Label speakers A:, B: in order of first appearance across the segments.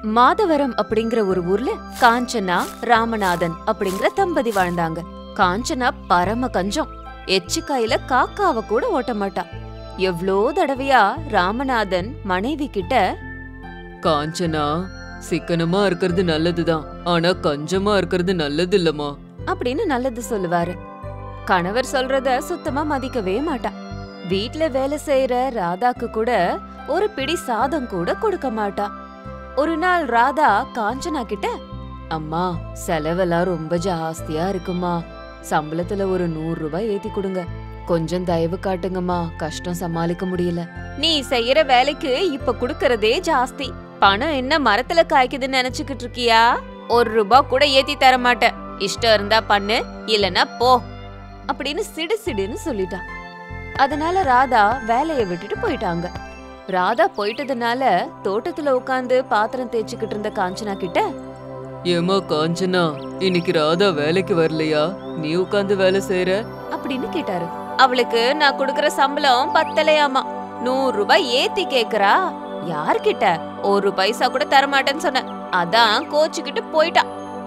A: மாதவரம் அப்படிங்கிற ஒரு ஊர்ல காஞ்சனா ராமநாதன் அப்படிங்கிற தம்பதி வாழ்ந்தாங்க காஞ்சனா பரம கஞ்சம் எச்சிக்காயில காக்காவ கூட ஓட்ட மாட்டா எவ்ளோ தடவையா ராமநாதன் மனைவி கிட்ட
B: காஞ்சனா சிக்கனமா இருக்கிறது நல்லதுதான் ஆனா கஞ்சமா இருக்கிறது நல்லது இல்லம்மா
A: அப்படின்னு நல்லது சொல்லுவாரு கணவர் சொல்றத சுத்தமா மதிக்கவே மாட்டா வீட்ல வேலை செய்யற ராதாக்கு கூட ஒரு பிடி சாதம் கூட கொடுக்க மாட்டா ஒரு நாள் ராதா காஞ்சனா கிட்ட அம்மா செலவெல்லாம் ரொம்ப ஜாஸ்தியா இருக்குமா சம்பளத்துல ஒரு நூறு ரூபாய் ஏத்தி கொடுங்க கொஞ்சம் தயவு காட்டுங்கம்மா கஷ்டம் சமாளிக்க முடியல நீ செய்யற வேலைக்கு இப்ப குடுக்கறதே ஜாஸ்தி பணம் என்ன மரத்துல காய்க்குதுன்னு நினைச்சுக்கிட்டு இருக்கியா ஒரு ரூபா கூட ஏத்தி தர மாட்டேன் இஷ்டம் இருந்தா பண்ணு இல்லனா போ அப்படின்னு சிடு சிடுன்னு சொல்லிட்டான் அதனால ராதா வேலைய விட்டுட்டு போயிட்டாங்க ராதா போயிட்டதுனால தோட்டத்துல உட்காந்து பாத்திரம் தேய்ச்சிக்கிட்டு இருந்த காஞ்சனா கிட்ட
B: ஏமா காஞ்சனா இன்னைக்கு ராதா வேலைக்கு வரலையா நீ உட்காந்து வேலை செய்யற
A: அப்படின்னு கேட்டாரு அவளுக்கு நான் கொடுக்கற சம்பளம் பத்தலையாமா நூறு ரூபாய் ஏத்தி கேக்குறா யார்கிட்ட ஒரு பைசா கூட தரமாட்டேன்னு சொன்னேன் அதான் கோச்சுக்கிட்டு போயிட்டா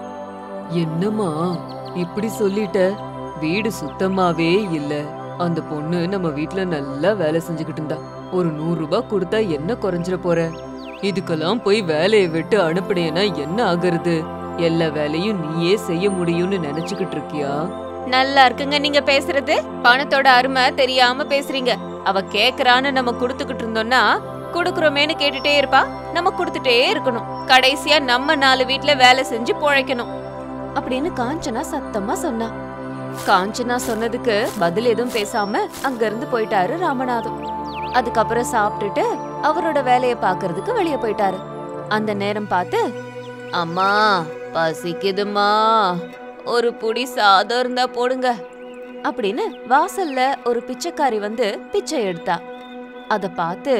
B: என்னம்மா இப்படி சொல்லிட்ட வீடு சுத்தமாவே இல்ல அந்த பொண்ணு நம்ம வீட்ல நல்லா வேலை செஞ்சுக்கிட்டு இருந்தா ஒரு நூறு ரூபாய் கொடுத்தா என்ன குறைஞ்சிட போற இதுக்கெல்லாம் போய் வேலையை விட்டு அனுப்புனேன்னா என்ன ஆகுறது எல்லா வேலையும் நீயே செய்ய முடியும்னு நினைச்சுக்கிட்டு இருக்கியா
A: நல்லா இருக்குங்க நீங்க பேசுறது பணத்தோட அருமை தெரியாம பேசுறீங்க அவ கேக்குறான்னு நம்ம குடுத்துக்கிட்டு இருந்தோம்னா குடுக்குறோமேன்னு கேட்டுட்டே இருப்பா நம்ம குடுத்துட்டே இருக்கணும் கடைசியா நம்ம நாலு வீட்ல வேலை செஞ்சு பொழைக்கணும் அப்படின்னு காஞ்சனா சத்தமா சொன்னா காஞ்சனா சொன்னதுக்கு பதில் எதுவும் பேசாம அங்க இருந்து போயிட்டாரு ராமநாதம் அதுக்கப்புறம் சாப்பிட்டுட்டு அவரோட வேலைய பாக்குறதுக்கு வெளிய போயிட்டாரு அந்த நேரம் பார்த்து அம்மா பசிக்குதுமா ஒரு புடி சாதம் இருந்தா போடுங்க அப்படின்னு வாசல்ல ஒரு பிச்சைக்காரி வந்து பிச்சை எடுத்தா அத பார்த்து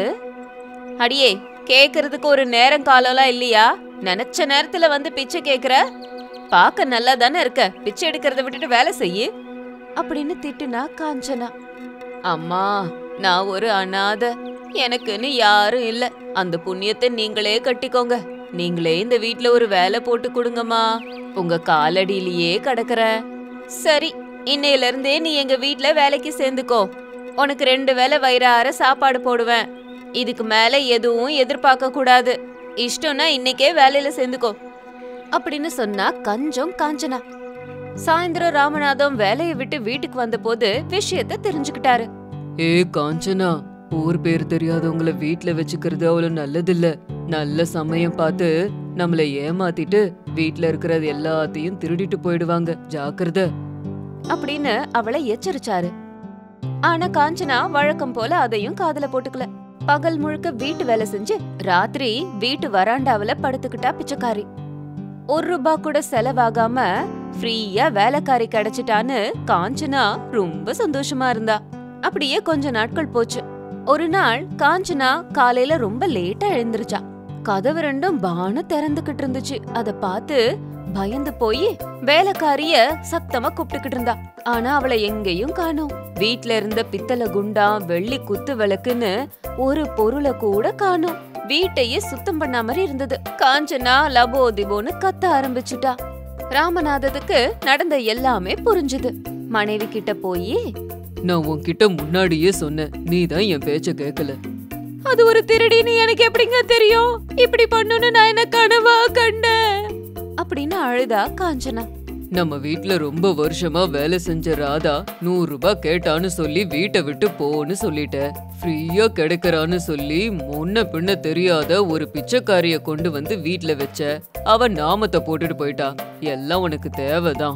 A: அடியே கேக்குறதுக்கு ஒரு நேரம் காலம்லாம் இல்லையா நினைச்ச நேரத்துல வந்து பிச்சை கேக்குற பார்க்க நல்லா தானே இருக்க பிச்சை எடுக்கிறத விட்டுட்டு வேலை செய்யு அப்படின்னு திட்டுனா காஞ்சனா அம்மா நான் ஒரு அனாதை எனக்குன்னு யாரும் இல்ல அந்த புண்ணியத்தை நீங்களே கட்டிக்கோங்க நீங்களே இந்த வீட்ல ஒரு வேலை போட்டு கொடுங்கம்மா உங்க காலடியிலேயே கிடக்குற சரி இன்னையில இருந்தே நீ எங்க வீட்ல வேலைக்கு சேர்ந்துக்கோ உனக்கு ரெண்டு வேளை வயிறார சாப்பாடு போடுவேன் இதுக்கு மேல எதுவும் எதிர்பார்க்க கூடாது இஷ்டம்னா இன்னைக்கே வேலையில சேர்ந்துக்கோ அப்படின்னு சொன்னா கஞ்சம் காஞ்சனா சாயந்தரம் ராமநாதம் வேலையை விட்டு வீட்டுக்கு வந்தபோது விஷயத்த தெரிஞ்சுக்கிட்டாரு
B: ஏ காஞ்சனா ஊர் பேர் தெரியாதவங்கள வீட்ல வச்சுக்கிறது அவ்வளவு நல்லதில்ல நல்ல சமயம் பார்த்து நம்மள ஏமாத்திட்டு வீட்ல இருக்கிறது எல்லாத்தையும் திருடிட்டு போயிடுவாங்க ஜாக்கிரதை
A: அப்படின்னு அவளை எச்சரிச்சாரு ஆனா காஞ்சனா வழக்கம் போல அதையும் காதுல போட்டுக்கல பகல் முழுக்க வீட்டு வேலை செஞ்சு ராத்திரி வீட்டு வராண்டாவுல படுத்துக்கிட்டா பிச்சைக்காரி ஒரு ரூபா கூட செலவாகாம ஃப்ரீயா வேலைக்காரி கிடைச்சிட்டான்னு காஞ்சனா ரொம்ப சந்தோஷமா இருந்தா அப்படியே கொஞ்ச நாட்கள் போச்சு ஒரு நாள் காஞ்சனா காலையில ரொம்ப லேட்டா எழுந்திருச்சா கதவு ரெண்டும் பான திறந்துகிட்டு இருந்துச்சு அத பார்த்து பயந்து போய் வேலைக்காரிய சத்தமா கூப்பிட்டுக்கிட்டு இருந்தா ஆனா அவளை எங்கேயும் காணோம் வீட்ல இருந்த பித்தளை குண்டா வெள்ளி குத்து விளக்குன்னு ஒரு பொருளை கூட காணோம் வீட்டையே சுத்தம் பண்ண மாதிரி இருந்தது காஞ்சனா லபோ திபோன்னு கத்த ஆரம்பிச்சுட்டா ராமநாதத்துக்கு நடந்த எல்லாமே புரிஞ்சுது மனைவி கிட்ட போய்
B: நான் உன்கிட்ட முன்னாடியே சொன்னேன் நீ தான் என் பேச்ச கேட்கல
A: அது ஒரு திருடின்னு எனக்கு எப்படிங்க தெரியும் இப்படி பண்ணுன்னு நான் என்ன கனவா கண்டேன் அப்படின்னு அழுதா காஞ்சனா
B: நம்ம வீட்ல ரொம்ப வருஷமா வேலை செஞ்ச ராதா நூறு ரூபாய் கேட்டான்னு சொல்லி வீட்டை விட்டு போன்னு சொல்லிட்ட ஃப்ரீயா கிடைக்கறான்னு சொல்லி முன்ன பின்ன தெரியாத ஒரு பிச்சைக்காரிய கொண்டு வந்து வீட்ல வச்ச அவ நாமத்தை போட்டுட்டு போயிட்டா எல்லாம் உனக்கு தேவைதான்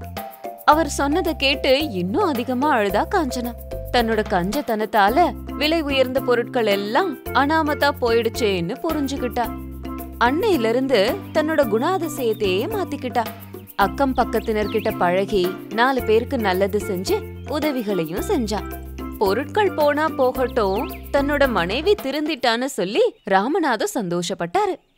A: அவர் சொன்னதை கேட்டு இன்னும் அதிகமா அழுதா காஞ்சனா தன்னோட கஞ்சத்தனத்தால விலை உயர்ந்த பொருட்கள் எல்லாம் அனாமத்தா போயிடுச்சேன்னு புரிஞ்சுக்கிட்டா அன்னையில இருந்து தன்னோட குணாதிசயத்தையே மாத்திக்கிட்டா அக்கம் பக்கத்தினர்கிட்ட பழகி நாலு பேருக்கு நல்லது செஞ்சு உதவிகளையும் செஞ்சா பொருட்கள் போனா போகட்டும் தன்னோட மனைவி திருந்திட்டான்னு சொல்லி ராமநாதம் சந்தோஷப்பட்டாரு